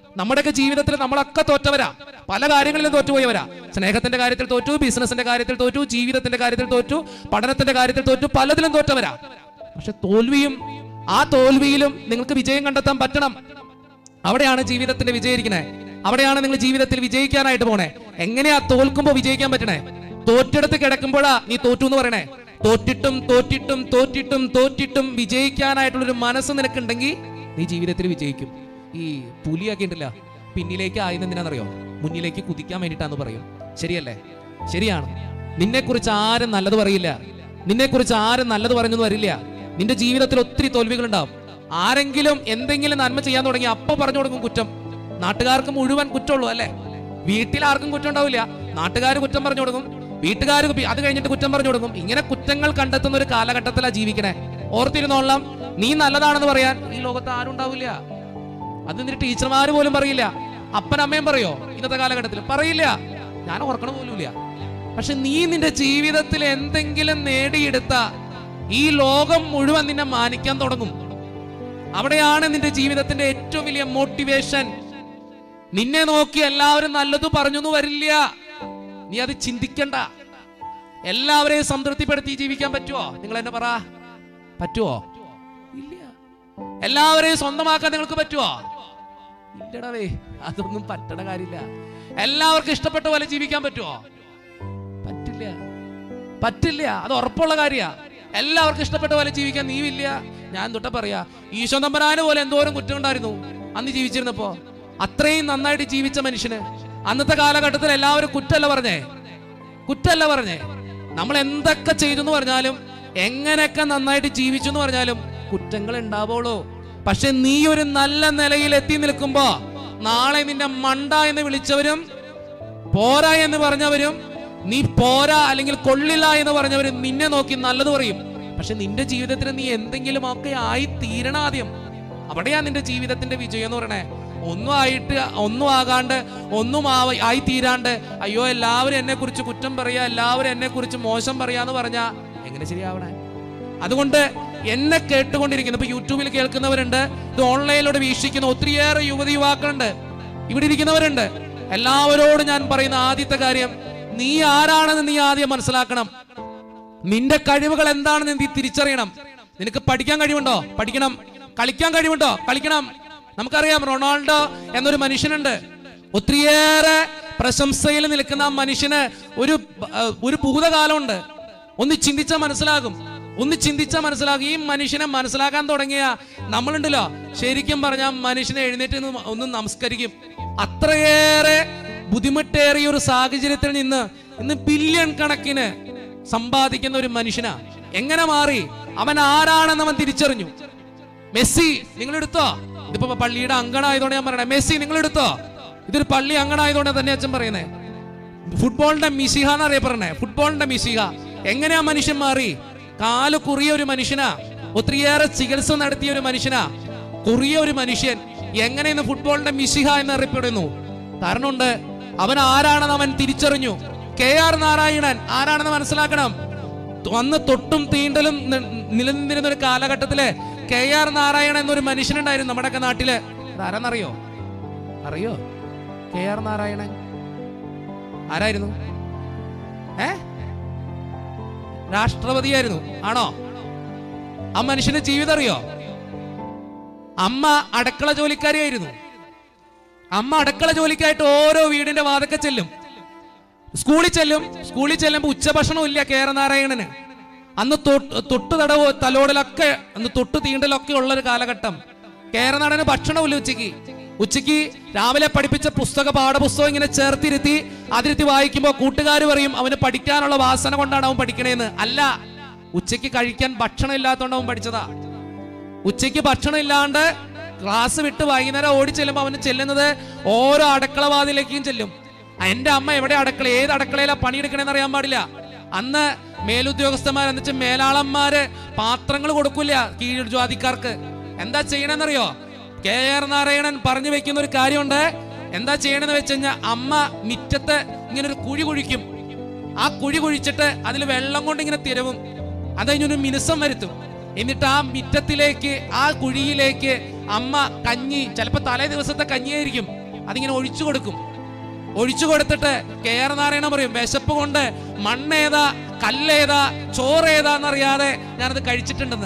നമ്മുടെയൊക്കെ ജീവിതത്തിൽ നമ്മളൊക്കെ തോറ്റവരാ പല കാര്യങ്ങളിലും തോറ്റുപോയവരാ സ്നേഹത്തിന്റെ കാര്യത്തിൽ തോറ്റു ബിസിനസിന്റെ കാര്യത്തിൽ തോറ്റു ജീവിതത്തിന്റെ കാര്യത്തിൽ തോറ്റു പഠനത്തിന്റെ കാര്യത്തിൽ തോറ്റു പലതിലും തോറ്റവരാ പക്ഷെ തോൽവിയും ആ തോൽവിയിലും നിങ്ങൾക്ക് വിജയം കണ്ടെത്താൻ പറ്റണം അവിടെയാണ് ജീവിതത്തിന്റെ വിജയിരിക്കണേ അവിടെയാണ് നിങ്ങൾ ജീവിതത്തിൽ വിജയിക്കാനായിട്ട് പോണേ എങ്ങനെയാ തോൽക്കുമ്പോ വിജയിക്കാൻ പറ്റണേ തോറ്റെടുത്ത് കിടക്കുമ്പോഴാ നീ തോറ്റു എന്ന് പറയണേ തോറ്റിട്ടും തോറ്റിട്ടും തോറ്റിട്ടും തോറ്റിട്ടും വിജയിക്കാനായിട്ടുള്ളൊരു മനസ്സ് നിനക്കുണ്ടെങ്കിൽ നീ ജീവിതത്തിൽ വിജയിക്കും ഈ പുലിയൊക്കെ ഉണ്ടല്ല പിന്നിലേക്ക് ആയത് എന്തിനാണെന്നറിയോ മുന്നിലേക്ക് കുതിക്കാൻ വേണ്ടിയിട്ടാന്ന് പറയും ശരിയല്ലേ ശരിയാണ് നിന്നെ കുറിച്ച് ആരും നല്ലത് പറയില്ല നിന്നെ കുറിച്ച് ആരും നല്ലത് പറഞ്ഞെന്ന് വരില്ല നിന്റെ ജീവിതത്തിൽ ഒത്തിരി തോൽവികൾ ഉണ്ടാവും ആരെങ്കിലും എന്തെങ്കിലും നന്മ ചെയ്യാൻ തുടങ്ങി അപ്പൊ പറഞ്ഞു കൊടുക്കും കുറ്റം നാട്ടുകാർക്ക് മുഴുവൻ കുറ്റമുള്ളൂ അല്ലേ വീട്ടിൽ ആർക്കും കുറ്റം ഉണ്ടാവില്ല നാട്ടുകാർ കുറ്റം പറഞ്ഞു കൊടുക്കും വീട്ടുകാർ അത് കഴിഞ്ഞിട്ട് കുറ്റം പറഞ്ഞു കൊടുക്കും ഇങ്ങനെ കുറ്റങ്ങൾ കണ്ടെത്തുന്ന ഒരു കാലഘട്ടത്തിലാണ് ജീവിക്കണേ ഓർത്തിരുന്നോളാം നീ നല്ലതാണെന്ന് പറയാൻ ഈ ലോകത്ത് ആരും ഉണ്ടാവില്ല അത് നിന്റെ ടീച്ചർമാർ പോലും പറയില്ല അപ്പനമ്മയും പറയോ ഇന്നത്തെ കാലഘട്ടത്തിൽ പറയില്ല ഞാൻ ഓർക്കണ പോലുമില്ല പക്ഷെ നീ നിന്റെ ജീവിതത്തിൽ എന്തെങ്കിലും നേടിയെടുത്ത ഈ ലോകം മുഴുവൻ നിന്നെ മാനിക്കാൻ തുടങ്ങും അവിടെയാണ് നിന്റെ ജീവിതത്തിന്റെ ഏറ്റവും വലിയ മോട്ടിവേഷൻ നിന്നെ നോക്കി എല്ലാവരും നല്ലത് പറഞ്ഞു എന്ന് വരില്ല നീ അത് ചിന്തിക്കണ്ട എല്ലാവരെയും സംതൃപ്തിപ്പെടുത്തി ജീവിക്കാൻ പറ്റുമോ നിങ്ങൾ എന്നെ പറ പറ്റുമോ ഇല്ല എല്ലാവരെയും സ്വന്തമാക്കാൻ നിങ്ങൾക്ക് പറ്റുമോ ഇല്ലടവേ അതൊന്നും പറ്റണ കാര്യമില്ല എല്ലാവർക്കും ഇഷ്ടപ്പെട്ട പോലെ ജീവിക്കാൻ പറ്റുമോ പറ്റില്ല പറ്റില്ല അത് ഉറപ്പുള്ള കാര്യ എല്ലാവർക്കും ഇഷ്ടപ്പെട്ട പോലെ ജീവിക്കാൻ നീവില്ല ഞാൻ തൊട്ട പറയാ ഈശോ നമ്പരാന് പോലെ എന്തോരം കുറ്റം ഉണ്ടായിരുന്നു അന്ന് ജീവിച്ചിരുന്നപ്പോ അത്രയും നന്നായിട്ട് ജീവിച്ച മനുഷ്യന് അന്നത്തെ കാലഘട്ടത്തിൽ എല്ലാവരും കുറ്റല്ല പറഞ്ഞേ കുറ്റല്ല പറഞ്ഞേ നമ്മൾ എന്തൊക്കെ ചെയ്തു എന്ന് പറഞ്ഞാലും എങ്ങനെയൊക്കെ നന്നായിട്ട് ജീവിച്ചു എന്ന് പറഞ്ഞാലും കുറ്റങ്ങൾ ഉണ്ടാവുള്ളൂ പക്ഷെ നീ ഒരു നല്ല നിലയിൽ എത്തി നിൽക്കുമ്പോ നാളെ നിന്നെ മണ്ട എന്ന് വിളിച്ചവരും പോരാ എന്ന് പറഞ്ഞവരും നീ പോരാ അല്ലെങ്കിൽ കൊള്ളില്ല എന്ന് പറഞ്ഞവരും നിന്നെ നോക്കി നല്ലത് പറയും പക്ഷെ നിന്റെ ജീവിതത്തിൽ നീ എന്തെങ്കിലും ഒക്കെ ആയി തീരണം ആദ്യം അവിടെയാ നിന്റെ ജീവിതത്തിന്റെ വിജയം എന്ന് പറയണേ ഒന്നും ആയിട്ട് ഒന്നും ആകാണ്ട് ഒന്നും ആവ ആയി തീരാണ്ട് അയ്യോ എല്ലാവരും എന്നെ കുറിച്ച് കുറ്റം പറയാ എല്ലാവരും എന്നെ കുറിച്ച് മോശം പറയാന്ന് പറഞ്ഞാ എങ്ങനെ ശരിയാവണേ അതുകൊണ്ട് എന്നെ കേട്ടുകൊണ്ടിരിക്കുന്ന ഇപ്പൊ യൂട്യൂബിൽ കേൾക്കുന്നവരുണ്ട് ഇത് ഓൺലൈനിലൂടെ വീക്ഷിക്കുന്ന ഒത്തിരിയേറെ യുവതി യുവാക്കളുണ്ട് ഇവിടെ ഇരിക്കുന്നവരുണ്ട് എല്ലാവരോടും ഞാൻ പറയുന്ന ആദ്യത്തെ കാര്യം നീ ആരാണെന്ന് നീ ആദ്യം മനസ്സിലാക്കണം നിന്റെ കഴിവുകൾ എന്താണെന്ന് നീ തിരിച്ചറിയണം നിനക്ക് പഠിക്കാൻ കഴിവുണ്ടോ പഠിക്കണം കളിക്കാൻ കഴിവുണ്ടോ കളിക്കണം നമുക്കറിയാം റൊണാൾഡോ എന്നൊരു മനുഷ്യനുണ്ട് ഒത്തിരിയേറെ പ്രശംസയിൽ നിൽക്കുന്ന ആ മനുഷ്യന് ഒരു ഏഹ്, ഒരു ഭൂതകാലമുണ്ട് ഒന്ന് ചിന്തിച്ചാൽ മനസ്സിലാകും ഒന്ന് ചിന്തിച്ചാൽ മനസ്സിലാകും ഈ മനുഷ്യനെ മനസ്സിലാക്കാൻ തുടങ്ങിയ നമ്മളുണ്ടല്ലോ ശരിക്കും പറഞ്ഞാൽ മനുഷ്യനെ എഴുന്നേറ്റ് നിന്ന് ഒന്ന് നമസ്കരിക്കും അത്രയേറെ ബുദ്ധിമുട്ടേറിയ ഒരു സാഹചര്യത്തിൽ നിന്ന് ഇന്ന് ബില്യൺ കണക്കിന് സമ്പാദിക്കുന്ന ഒരു മനുഷ്യനാ എങ്ങനെ മാറി അവൻ ആരാണെന്ന് അവൻ തിരിച്ചറിഞ്ഞു മെസ്സി നിങ്ങൾ എടുത്തോ ഇതിപ്പോ പള്ളിയുടെ അങ്കണായതുകൊണ്ട് ഞാൻ പറയണേ മെസ്സി നിങ്ങൾ എടുത്തോ ഇതൊരു പള്ളി അങ്കണായതുകൊണ്ട് തന്നെ അച്ഛൻ പറയുന്നേ ഫുട്ബോളിന്റെ മിസിഹ എന്ന് അറിയപ്പെടണേ ഫുട്ബോളിന്റെ മിസിഹ എങ്ങനെയാ മനുഷ്യൻ മാറി കാല് കുറിയ ഒരു മനുഷ്യനാ ഒത്തിരിയേറെ ചികിത്സ നടത്തിയ ഒരു മനുഷ്യനാ കുറിയ ഒരു മനുഷ്യൻ എങ്ങനെ ഇന്ന് ഫുട്ബോളിന്റെ മിസിഹ എന്ന് അറിയപ്പെടുന്നു കാരണമുണ്ട് അവൻ ആരാണെന്ന് അവൻ തിരിച്ചറിഞ്ഞു കെ ആർ നാരായണൻ ആരാണെന്ന് മനസ്സിലാക്കണം അന്ന് തൊട്ടും തീണ്ടലും നി- നിലനിന്നിരുന്ന ഒരു കാലഘട്ടത്തില് കെ ആർ നാരായണൻ എന്നൊരു മനുഷ്യനുണ്ടായിരുന്നു നമ്മുടെയൊക്കെ നാട്ടില് ആരാന്നറിയോ അറിയോ കെ ആർ നാരായണൻ ആരായിരുന്നു ഏ രാഷ്ട്രപതിയായിരുന്നു ആണോ ആ മനുഷ്യന്റെ ജീവിതം അറിയോ അമ്മ അടുക്കള ജോലിക്കാരിയായിരുന്നു അമ്മ അടുക്കള ജോലിക്കായിട്ട് ഓരോ വീടിന്റെ വാതൊക്കെ ചെല്ലും സ്കൂളിൽ ചെല്ലും സ്കൂളിൽ ചെല്ലുമ്പോൾ ഉച്ചഭക്ഷണം ഇല്ല കേരനാരായണന് അന്ന് തൊട്ട് തൊട്ട് തടവോ തലോടലൊക്കെ അന്ന് തൊട്ട് തീണ്ടലൊക്കെ ഉള്ള ഒരു കാലഘട്ടം കേരനാടന് ഭക്ഷണമില്ല ഉച്ചയ്ക്ക് ഉച്ചയ്ക്ക് രാവിലെ പഠിപ്പിച്ച പുസ്തക പാഠപുസ്തകം ഇങ്ങനെ ചേർത്തിരുത്തി അതിരുത്തി വായിക്കുമ്പോൾ കൂട്ടുകാർ പറയും അവന് പഠിക്കാനുള്ള വാസന കൊണ്ടാണ് അവൻ പഠിക്കണേന്ന് അല്ല ഉച്ചയ്ക്ക് കഴിക്കാൻ ഭക്ഷണം ഇല്ലാത്തതുകൊണ്ട് അവൻ പഠിച്ചതാ ഉച്ചയ്ക്ക് ഭക്ഷണം ഇല്ലാണ്ട് ക്ലാസ് വിട്ട് വൈകുന്നേരം ഓടി ചെല്ലുമ്പോൾ അവന് ചെല്ലുന്നത് ഓരോ അടുക്കളവാതിലേക്കും ചെല്ലും എന്റെ അമ്മ എവിടെ അടുക്കള ഏത് അടുക്കളയിലാ പണിയെടുക്കണേന്ന് അറിയാൻ പാടില്ല അന്ന് മേലുദ്യോഗസ്ഥന്മാർ എന്ന് വെച്ചാൽ മേലാളന്മാര് പാത്രങ്ങൾ കൊടുക്കില്ല കീഴ് ജാതിക്കാർക്ക് എന്താ ചെയ്യണമെന്നറിയോ കെ ആർ നാരായണൻ പറഞ്ഞു വെക്കുന്ന ഒരു കാര്യമുണ്ട് എന്താ ചെയ്യണമെന്ന് വെച്ച് കഴിഞ്ഞാൽ അമ്മ മിറ്റത്ത് ഇങ്ങനെ ഒരു കുഴി കുഴിക്കും ആ കുഴി കുഴിച്ചിട്ട് അതിൽ വെള്ളം കൊണ്ട് ഇങ്ങനെ തിരവും അത് കഴിഞ്ഞൊരു മിനുസം വരുത്തും എന്നിട്ട് ആ മിറ്റത്തിലേക്ക് ആ കുഴിയിലേക്ക് അമ്മ കഞ്ഞി ചിലപ്പോ തലേ ദിവസത്തെ കഞ്ഞിയായിരിക്കും അതിങ്ങനെ ഒഴിച്ചു കൊടുക്കും ഒഴിച്ചു കൊടുത്തിട്ട് കെ ആർ നാരായണ പറയും വിശപ്പ് കൊണ്ട് മണ്ണേതാ കല്ലേതാ ചോറേതാന്നറിയാതെ ഞാനത് കഴിച്ചിട്ടുണ്ടെന്ന്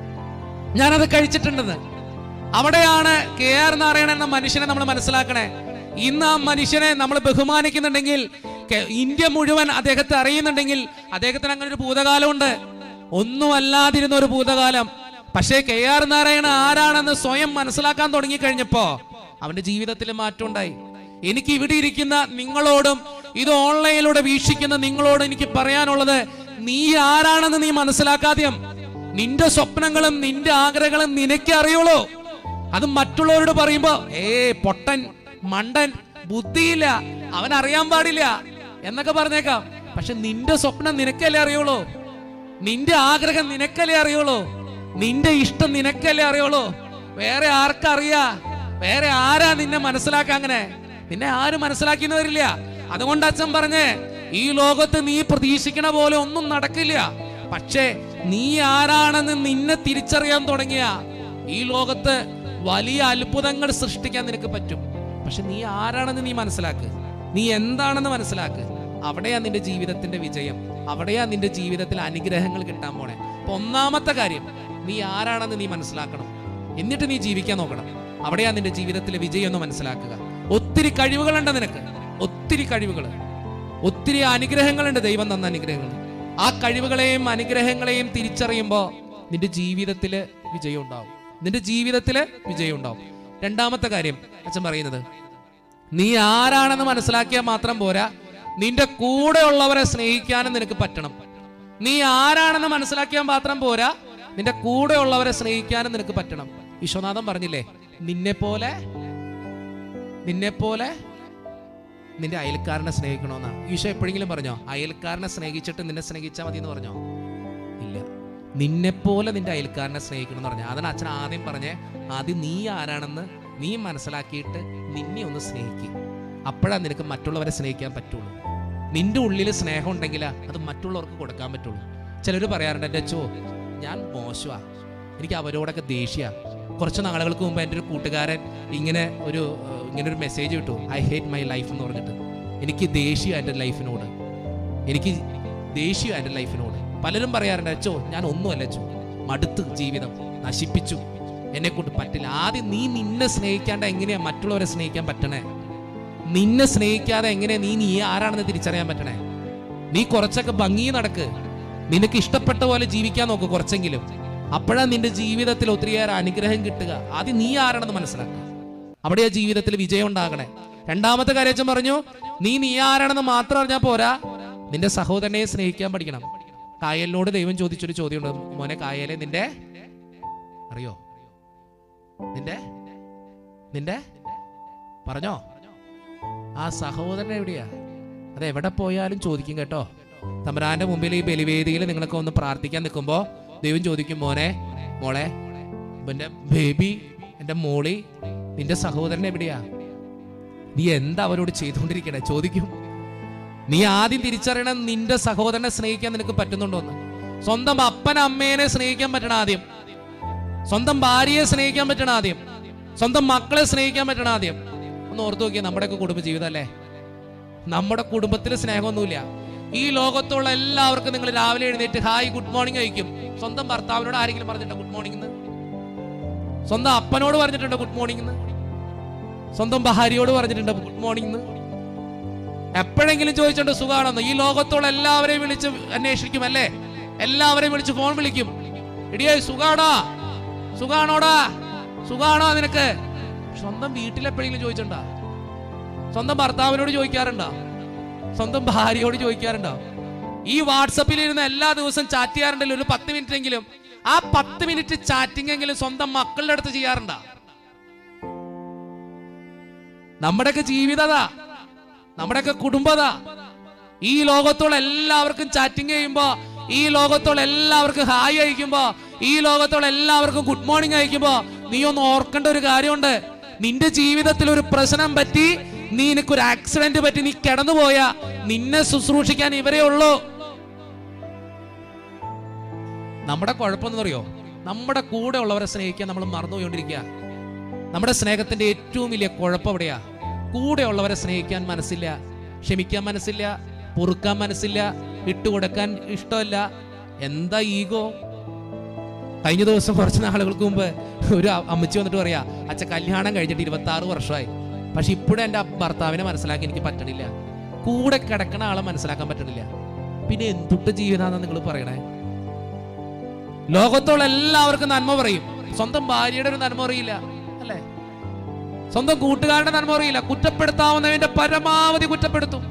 ഞാനത് കഴിച്ചിട്ടുണ്ടെന്ന് അവിടെയാണ് കെ ആർ നാരായണൻ എന്ന മനുഷ്യനെ നമ്മൾ മനസ്സിലാക്കണേ ഇന്ന് ആ മനുഷ്യനെ നമ്മൾ ബഹുമാനിക്കുന്നുണ്ടെങ്കിൽ കെ- ഇന്ത്യ മുഴുവൻ അദ്ദേഹത്തെ അറിയുന്നുണ്ടെങ്കിൽ അദ്ദേഹത്തിന് അങ്ങനെ ഒരു ഭൂതകാലമുണ്ട് ഒന്നുമല്ലാതിരുന്ന ഒരു ഭൂതകാലം പക്ഷേ കെ ആർ നാരായണൻ ആരാണെന്ന് സ്വയം മനസ്സിലാക്കാൻ തുടങ്ങി കഴിഞ്ഞപ്പോ അവന്റെ ജീവിതത്തിൽ മാറ്റം ഉണ്ടായി എനിക്ക് ഇവിടെ ഇരിക്കുന്ന നിങ്ങളോടും ഇത് ഓൺലൈനിലൂടെ വീക്ഷിക്കുന്ന നിങ്ങളോട് എനിക്ക് പറയാനുള്ളത് നീ ആരാണെന്ന് നീ മനസ്സിലാക്കാതെയും നിന്റെ സ്വപ്നങ്ങളും നിന്റെ ആഗ്രഹങ്ങളും നിനക്ക് അറിയുള്ളൂ അത് മറ്റുള്ളവരോട് പറയുമ്പോ ഏ പൊട്ടൻ മണ്ടൻ ബുദ്ധിയില്ല അവൻ അറിയാൻ പാടില്ല എന്നൊക്കെ പറഞ്ഞേക്കാം പക്ഷെ നിന്റെ സ്വപ്നം നിനക്കല്ലേ അറിയുള്ളൂ നിന്റെ ആഗ്രഹം നിനക്കല്ലേ അറിയുള്ളൂ നിന്റെ ഇഷ്ടം നിനക്കല്ലേ അറിയുള്ളൂ വേറെ ആർക്കറിയാ വേറെ ആരാ നിന്നെ മനസ്സിലാക്കാൻ അങ്ങനെ നിന്നെ ആരും മനസ്സിലാക്കിയെന്ന് വരില്ല അതുകൊണ്ട് അച്ഛൻ പറഞ്ഞേ ഈ ലോകത്ത് നീ പ്രതീക്ഷിക്കണ പോലെ ഒന്നും നടക്കില്ല പക്ഷേ നീ ആരാണെന്ന് നിന്നെ തിരിച്ചറിയാൻ തുടങ്ങിയ ഈ ലോകത്ത് വലിയ അത്ഭുതങ്ങൾ സൃഷ്ടിക്കാൻ നിനക്ക് പറ്റും പക്ഷെ നീ ആരാണെന്ന് നീ മനസ്സിലാക്ക് നീ എന്താണെന്ന് മനസ്സിലാക്ക് അവിടെയാ നിന്റെ ജീവിതത്തിന്റെ വിജയം അവിടെയാ നിന്റെ ജീവിതത്തിൽ അനുഗ്രഹങ്ങൾ കിട്ടാൻ പോണേ അപ്പൊ ഒന്നാമത്തെ കാര്യം നീ ആരാണെന്ന് നീ മനസ്സിലാക്കണം എന്നിട്ട് നീ ജീവിക്കാൻ നോക്കണം അവിടെയാ നിന്റെ ജീവിതത്തിലെ വിജയം എന്ന് മനസ്സിലാക്കുക ഒത്തിരി കഴിവുകളുണ്ട് നിനക്ക് ഒത്തിരി കഴിവുകൾ ഒത്തിരി അനുഗ്രഹങ്ങളുണ്ട് ദൈവം തന്ന അനുഗ്രഹങ്ങൾ ആ കഴിവുകളെയും അനുഗ്രഹങ്ങളെയും തിരിച്ചറിയുമ്പോൾ നിന്റെ ജീവിതത്തില് വിജയം ഉണ്ടാവും നിന്റെ ജീവിതത്തില് വിജയം ഉണ്ടാവും രണ്ടാമത്തെ കാര്യം അച്ഛൻ പറയുന്നത് നീ ആരാണെന്ന് മനസ്സിലാക്കിയാൽ മാത്രം പോരാ നിന്റെ കൂടെ ഉള്ളവരെ സ്നേഹിക്കാനും നിനക്ക് പറ്റണം നീ ആരാണെന്ന് മനസ്സിലാക്കിയാൽ മാത്രം പോരാ നിന്റെ കൂടെ ഉള്ളവരെ സ്നേഹിക്കാനും നിനക്ക് പറ്റണം വിശ്വനാഥൻ പറഞ്ഞില്ലേ നിന്നെ പോലെ നിന്നെ പോലെ നിന്റെ അയൽക്കാരനെ സ്നേഹിക്കണമെന്നാണ് ഈശോ എപ്പോഴെങ്കിലും പറഞ്ഞോ അയൽക്കാരനെ സ്നേഹിച്ചിട്ട് നിന്നെ സ്നേഹിച്ചാൽ മതി എന്ന് പറഞ്ഞോ ഇല്ല നിന്നെപ്പോലെ നിന്റെ അയൽക്കാരനെ സ്നേഹിക്കണം എന്ന് പറഞ്ഞു അതാണ് അച്ഛൻ ആദ്യം പറഞ്ഞേ ആദ്യം നീ ആരാണെന്ന് നീ മനസ്സിലാക്കിയിട്ട് നിന്നെ ഒന്ന് സ്നേഹിക്കുക അപ്പോഴാണ് നിനക്ക് മറ്റുള്ളവരെ സ്നേഹിക്കാൻ പറ്റുള്ളൂ നിന്റെ ഉള്ളിൽ സ്നേഹം ഉണ്ടെങ്കിൽ അത് മറ്റുള്ളവർക്ക് കൊടുക്കാൻ പറ്റുള്ളൂ ചിലർ പറയാറുണ്ട് എൻ്റെ അച്ചോ ഞാൻ മോശമാ എനിക്ക് അവരോടൊക്കെ ദേഷ്യ കുറച്ച് നാളുകൾക്ക് മുമ്പ് എൻ്റെ ഒരു കൂട്ടുകാരൻ ഇങ്ങനെ ഒരു ഏഹ്, ഇങ്ങനെ ഒരു മെസ്സേജ് കിട്ടു ഐ ഹേറ്റ് മൈ ലൈഫ് എന്ന് പറഞ്ഞിട്ട് എനിക്ക് ദേഷ്യം എൻ്റെ ലൈഫിനോട് എനിക്ക് ദേഷ്യം എൻ്റെ ലൈഫിനോട് പലരും പറയാറുണ്ട് അച്ചോ ഞാൻ ഒന്നുമല്ല അച്ചോ മടുത്ത് ജീവിതം നശിപ്പിച്ചു എന്നെ കൊണ്ട് പറ്റില്ല ആദ്യം നീ നിന്നെ സ്നേഹിക്കാണ്ട് എങ്ങനെയാ മറ്റുള്ളവരെ സ്നേഹിക്കാൻ പറ്റണേ നിന്നെ സ്നേഹിക്കാതെ എങ്ങനെ നീ നീ ആരാണെന്ന് തിരിച്ചറിയാൻ പറ്റണേ നീ കുറച്ചൊക്കെ ഭംഗി നടക്ക് നിനക്ക് ഇഷ്ടപ്പെട്ട പോലെ ജീവിക്കാൻ നോക്ക് കുറച്ചെങ്കിലും അപ്പോഴാ നിന്റെ ജീവിതത്തിൽ ഒത്തിരിയേറെ അനുഗ്രഹം കിട്ടുക ആദ്യം നീ ആരാണെന്ന് മനസ്സിലാക്കുക അവിടെയാ ജീവിതത്തിൽ വിജയം ഉണ്ടാകണേ രണ്ടാമത്തെ കാര്യം അച്ഛൻ പറഞ്ഞു നീ നീ ആരാണെന്ന് മാത്രം അറിഞ്ഞാൽ പോരാ നിന്റെ സഹോദരനെ സ്നേഹിക്കാൻ പഠിക്കണം കായലിനോട് ദൈവം ചോദിച്ചൊരു ചോദ്യമുണ്ട് മോനെ കായലെ നിന്റെ അറിയോ നിന്റെ നിന്റെ പറഞ്ഞോ ആ സഹോദരൻ എവിടെയാ അത് എവിടെ പോയാലും ചോദിക്കും കേട്ടോ തമ്പരാന്റെ മുമ്പിൽ ഈ ബലിവേദിയിൽ നിങ്ങളൊക്കെ ഒന്ന് പ്രാർത്ഥിക്കാൻ നിൽക്കുമ്പോൾ ദൈവം ചോദിക്കും മോനെ മോളെ എൻ്റെ ബേബി എൻ്റെ മോളി നിന്റെ സഹോദരൻ എവിടെയാ നീ എന്താ അവരോട് ചെയ്തുകൊണ്ടിരിക്കണേ ചോദിക്കും നീ ആദ്യം തിരിച്ചറിയണം നിന്റെ സഹോദരനെ സ്നേഹിക്കാൻ നിനക്ക് പറ്റുന്നുണ്ടോ എന്ന് സ്വന്തം അപ്പൻ അമ്മേനെ സ്നേഹിക്കാൻ പറ്റണം ആദ്യം സ്വന്തം ഭാര്യയെ സ്നേഹിക്കാൻ പറ്റണം ആദ്യം സ്വന്തം മക്കളെ സ്നേഹിക്കാൻ പറ്റണം ആദ്യം ഒന്ന് ഓർത്തു നോക്കിയാൽ നമ്മുടെയൊക്കെ കുടുംബ ജീവിതം അല്ലേ നമ്മുടെ കുടുംബത്തിൽ സ്നേഹമൊന്നുമില്ല ഈ ലോകത്തുള്ള എല്ലാവർക്കും നിങ്ങൾ രാവിലെ എഴുന്നേറ്റ് ഹായ് ഗുഡ് മോർണിംഗ് കഴിക്കും സ്വന്തം ഭർത്താവിനോട് ആരെങ്കിലും പറഞ്ഞിട്ടുണ്ടോ ഗുഡ് മോർണിംഗ് എന്ന് സ്വന്തം അപ്പനോട് പറഞ്ഞിട്ടുണ്ടോ ഗുഡ് മോർണിംഗ് എന്ന് സ്വന്തം ഭാര്യയോട് പറഞ്ഞിട്ടുണ്ടോ ഗുഡ് മോർണിംഗ് എന്ന് എപ്പോഴെങ്കിലും ചോദിച്ചിട്ടുണ്ട് സുഖാണെന്ന് ഈ ലോകത്തുള്ള എല്ലാവരെയും വിളിച്ച് അന്വേഷിക്കും അല്ലേ എല്ലാവരെയും വിളിച്ച് ഫോൺ വിളിക്കും ഇടിയേ സുഖാണോ സുഖാണോടാ സുഖാണോ നിനക്ക് സ്വന്തം വീട്ടിലെപ്പോഴെങ്കിലും ചോദിച്ചിട്ടുണ്ടോ സ്വന്തം ഭർത്താവിനോട് ചോദിക്കാറുണ്ടോ സ്വന്തം ഭാര്യയോട് ചോദിക്കാറുണ്ടോ ഈ വാട്സപ്പിൽ ഇരുന്ന് എല്ലാ ദിവസവും ചാറ്റ് ചെയ്യാറുണ്ടല്ലോ ഒരു പത്ത് മിനിറ്റ് എങ്കിലും ആ പത്ത് മിനിറ്റ് ചാറ്റിംഗ് എങ്കിലും സ്വന്തം മക്കളുടെ അടുത്ത് ചെയ്യാറുണ്ടോ നമ്മുടെയൊക്കെ ജീവിതതാ നമ്മുടെയൊക്കെ കുടുംബതാ ഈ ലോകത്തുള്ള എല്ലാവർക്കും ചാറ്റിംഗ് ചെയ്യുമ്പോ ഈ ലോകത്തുള്ള എല്ലാവർക്കും ഹായ് അയക്കുമ്പോ ഈ ലോകത്തുള്ള എല്ലാവർക്കും ഗുഡ് മോർണിംഗ് അയക്കുമ്പോ നീ ഒന്ന് ഓർക്കേണ്ട ഒരു കാര്യമുണ്ട് നിന്റെ ജീവിതത്തിൽ ഒരു പ്രശ്നം പറ്റി നീ നിനക്കൊരു ആക്സിഡന്റ് പറ്റി നീ കിടന്നുപോയാ നിന്നെ ശുശ്രൂഷിക്കാൻ ഇവരേ ഉള്ളൂ നമ്മുടെ കുഴപ്പമെന്ന് അറിയോ നമ്മുടെ കൂടെ ഉള്ളവരെ സ്നേഹിക്കാൻ നമ്മൾ മറന്നുപോയിക്കൊണ്ടിരിക്കുക നമ്മുടെ സ്നേഹത്തിന്റെ ഏറ്റവും വലിയ കുഴപ്പം എവിടെയാ കൂടെ ഉള്ളവരെ സ്നേഹിക്കാൻ മനസ്സില്ല ക്ഷമിക്കാൻ മനസ്സില്ല പൊറുക്കാൻ മനസ്സില്ല വിട്ടുകൊടുക്കാൻ ഇഷ്ടമല്ല എന്താ ഈഗോ കഴിഞ്ഞ ദിവസം കുറച്ച് നാളുകൾക്ക് മുമ്പ് ഒരു അ- അമ്മച്ചി വന്നിട്ട് പറയാ അച്ഛ കല്യാണം കഴിഞ്ഞിട്ട് ഇരുപത്തി ആറ് വർഷമായി പക്ഷെ ഇപ്പോഴും എൻ്റെ ഭർത്താവിനെ മനസ്സിലാക്കി എനിക്ക് പറ്റണില്ല കൂടെ കിടക്കണ ആളെ മനസ്സിലാക്കാൻ പറ്റണില്ല പിന്നെ എന്തുട്ട് ജീവിതാന്ന് നിങ്ങൾ പറയണേ ലോകത്തുള്ള എല്ലാവർക്കും നന്മ പറയും സ്വന്തം ഭാര്യയുടെ ഒരു നന്മ അറിയില്ല അല്ലേ സ്വന്തം കൂട്ടുകാരുടെ നന്മ അറിയില്ല കുറ്റപ്പെടുത്താവുന്നതിന്റെ പരമാവധി കുറ്റപ്പെടുത്തും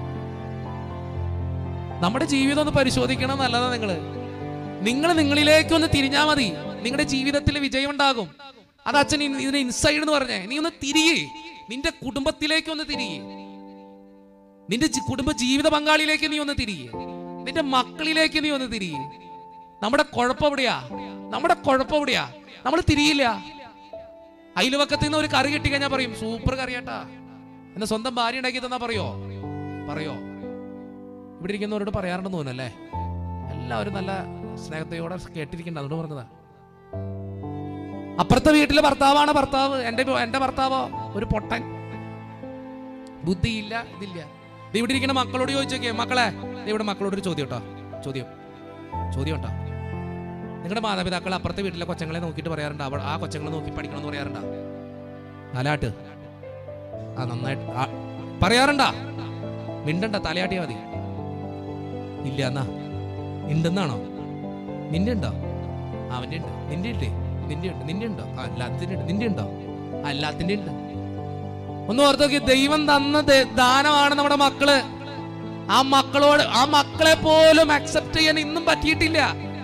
നമ്മുടെ ജീവിതം ഒന്ന് പരിശോധിക്കണം നല്ലതാ നിങ്ങള് നിങ്ങൾ നിങ്ങളിലേക്ക് ഒന്ന് തിരിഞ്ഞാ മതി നിങ്ങളുടെ ജീവിതത്തിൽ വിജയം ഉണ്ടാകും അത് അച്ഛൻ ഇ- ഇതിന് ഇൻസൈഡ് എന്ന് പറഞ്ഞേ നീ ഒന്ന് തിരിയേ നിന്റെ കുടുംബത്തിലേക്ക് ഒന്ന് തിരിയേ നിന്റെ ജി- കുടുംബ ജീവിത പങ്കാളിയിലേക്ക് നീ ഒന്ന് തിരിയേ നിന്റെ മക്കളിലേക്ക് നീ ഒന്ന് തിരിയേ നമ്മുടെ കുഴപ്പം എവിടെയാ നമ്മുടെ കുഴപ്പം എവിടെയാ നമ്മൾ തിരിയില്ല അയൽവക്കത്തിൽ നിന്ന് ഒരു കറി കിട്ടി കഴിഞ്ഞാൽ പറയും സൂപ്പർ കറിയാട്ടാ എന്നെ സ്വന്തം ഭാര്യ ഉണ്ടാക്കി തന്നാ പറയോ പറയോ ഇവിടെ ഇരിക്കുന്നവരോട് പറയാറുണ്ടെന്ന് തോന്നുന്നല്ലേ എല്ലാവരും നല്ല സ്നേഹത്തോടെ കേട്ടിരിക്കണ്ട അതുകൊണ്ട് പറഞ്ഞതാ അപ്പുറത്തെ വീട്ടിലെ ഭർത്താവാണ് ഭർത്താവ് എന്റെ എന്റെ ഭർത്താവോ ഒരു പൊട്ടൻ ബുദ്ധിയില്ല ഇതില്ല ദേ ഇവിടെ ഇരിക്കുന്ന മക്കളോട് ചോദിച്ചോക്കെ മക്കളെ ദേ ഇവിടെ മക്കളോട് ഒരു ചോദ്യം കേട്ടോ ചോദ്യം ചോദ്യം കേട്ടോ നിങ്ങളുടെ മാതാപിതാക്കൾ അപ്പുറത്തെ വീട്ടിലെ കൊച്ചങ്ങളെ നോക്കിയിട്ട് പറയാറുണ്ട് അവൾ ആ കൊച്ചങ്ങളെ നോക്കി പഠിക്കണമെന്ന് പറയാറുണ്ടോ തലാട്ട് ആ നന്നായിട്ട് ആ, പറയാറുണ്ടാ മിണ്ടണ്ട തലയാട്ടിയാ മതി ഇല്ല എന്നാ ഉണ്ടെന്നാണോ നിന്റെ ഉണ്ടോ അവന്റെ ഉണ്ട് നിന്റെ ഇല്ലേ നിന്റെ ഉണ്ട് നിന്റെ ഉണ്ടോ ആ, അല്ലാത്തിന്റെ ഉണ്ട് നിന്റെ ഉണ്ടോ ആ, അല്ലാത്തിന്റെ ഉണ്ട് ഒന്ന് ഓർത്ത് നോക്കി ദൈവം തന്ന ദ- ദാനമാണ് നമ്മുടെ മക്കള് ആ മക്കളോട് ആ മക്കളെ പോലും അക്സെപ്റ്റ് ചെയ്യാൻ ഇന്നും പറ്റിയിട്ടില്ല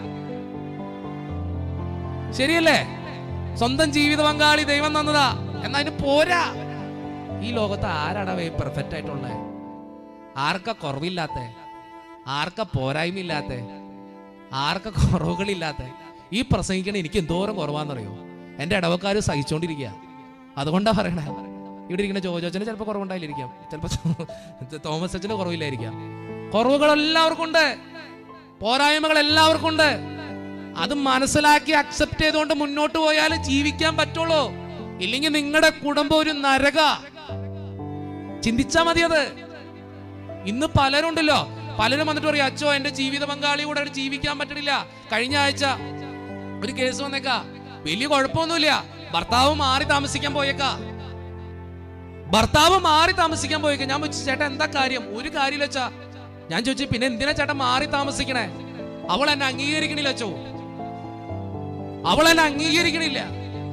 ശരിയല്ലേ സ്വന്തം ജീവിത പങ്കാളി ദൈവം തന്നതാ എന്നാ അതിന് പോരാ ഈ ലോകത്ത് ആരാടാ പെർഫെക്റ്റ് ആയിട്ടുള്ളത് ആർക്കാ കുറവില്ലാത്ത ആർക്കാ പോരായ്മയില്ലാത്ത ആർക്കാ കുറവുകളില്ലാത്ത ഈ പ്രസംഗിക്കണ എനിക്ക് എന്തോരം കുറവാന്നറിയോ എൻ്റെ ഇടവക്കാർ സഹിച്ചോണ്ടിരിക്കുക അതുകൊണ്ടാ പറയണേ ഇവിടെ ഇരിക്കുന്ന ജോജോച്ചന് ചിലപ്പോൾ കുറവുണ്ടായില്ലിരിക്കാം ചിലപ്പോൾ തോമസ് അച്ഛന് കുറവില്ലായിരിക്കാം കുറവുകൾ എല്ലാവർക്കും ഉണ്ട് പോരായ്മകൾ എല്ലാവർക്കും ഉണ്ട് അത് മനസ്സിലാക്കി അക്സെപ്റ്റ് ചെയ്തുകൊണ്ട് മുന്നോട്ട് പോയാൽ ജീവിക്കാൻ പറ്റുള്ളൂ ഇല്ലെങ്കിൽ നിങ്ങളുടെ കുടുംബം ഒരു നരക ചിന്തിച്ചാ മതി അത് ഇന്ന് പലരുണ്ടല്ലോ പലരും വന്നിട്ട് പറയും അച്ഛോ എന്റെ ജീവിത പങ്കാളി കൂടെ അവിടെ ജീവിക്കാൻ പറ്റണില്ല കഴിഞ്ഞ ആഴ്ച ഒരു കേസ് വന്നേക്കാ വലിയ കുഴപ്പമൊന്നുമില്ല ഭർത്താവ് മാറി താമസിക്കാൻ പോയേക്കാ ഭർത്താവ് മാറി താമസിക്കാൻ പോയേക്കാ ഞാൻ ചോദിച്ചു ചേട്ടാ എന്താ കാര്യം ഒരു കാര്യം വെച്ചാ ഞാൻ ചോദിച്ചു പിന്നെ എന്തിനാ ചേട്ടാ മാറി താമസിക്കണേ അവൾ എന്നെ അംഗീകരിക്കണില്ല അച്ചോ അവൾ എന്നെ അംഗീകരിക്കണില്ല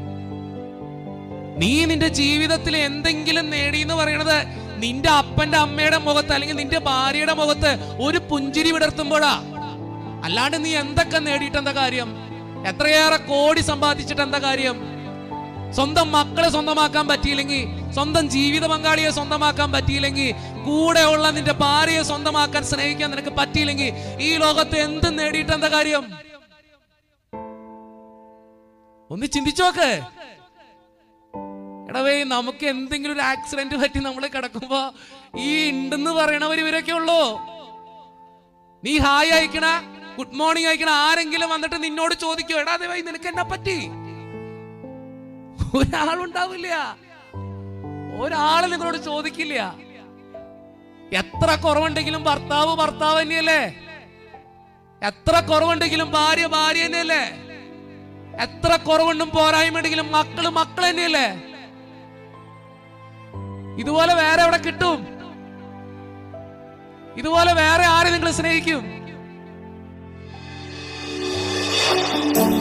നീ നിന്റെ ജീവിതത്തിൽ എന്തെങ്കിലും നേടി എന്ന് പറയണത് നിന്റെ അപ്പന്റെ അമ്മയുടെ മുഖത്ത് അല്ലെങ്കിൽ നിന്റെ ഭാര്യയുടെ മുഖത്ത് ഒരു പുഞ്ചിരി വിടർത്തുമ്പോഴാ അല്ലാണ്ട് നീ എന്തൊക്കെ നേടിയിട്ട് എന്താ കാര്യം എത്രയേറെ കോടി സമ്പാദിച്ചിട്ട് എന്താ കാര്യം സ്വന്തം മക്കളെ സ്വന്തമാക്കാൻ പറ്റിയില്ലെങ്കിൽ സ്വന്തം ജീവിത പങ്കാളിയെ സ്വന്തമാക്കാൻ പറ്റിയില്ലെങ്കിൽ കൂടെയുള്ള നിന്റെ ഭാര്യയെ സ്വന്തമാക്കാൻ സ്നേഹിക്കാൻ നിനക്ക് പറ്റിയില്ലെങ്കിൽ ഈ ലോകത്ത് എന്ത് നേടിയിട്ട് എന്താ കാര്യം ഒന്ന് ചിന്തിച്ചോക്ക് എടവേ നമുക്ക് എന്തെങ്കിലും ഒരു ആക്സിഡന്റ് പറ്റി നമ്മൾ കിടക്കുമ്പോ ഈ ഉണ്ടെന്ന് പറയണവർ ഇവരൊക്കെ ഉള്ളൂ നീ ഹായ് അയക്കണ ഗുഡ് മോർണിംഗ് അയക്കണ ആരെങ്കിലും വന്നിട്ട് നിന്നോട് ചോദിക്കോ എടാ ദേവായി നിനക്ക് എന്നാ പറ്റി ഒരാളുണ്ടാവില്ല ഒരാള് നിങ്ങളോട് ചോദിക്കില്ല എത്ര കുറവുണ്ടെങ്കിലും ഭർത്താവ് ഭർത്താവ് തന്നെയല്ലേ എത്ര കുറവുണ്ടെങ്കിലും ഭാര്യ ഭാര്യ തന്നെയല്ലേ എത്ര കുറവുണ്ടും പോരായ്മയുണ്ടെങ്കിലും മക്കള് മക്കൾ തന്നെയല്ലേ ഇതുപോലെ വേറെ എവിടെ കിട്ടും ഇതുപോലെ വേറെ ആരെ നിങ്ങൾ സ്നേഹിക്കും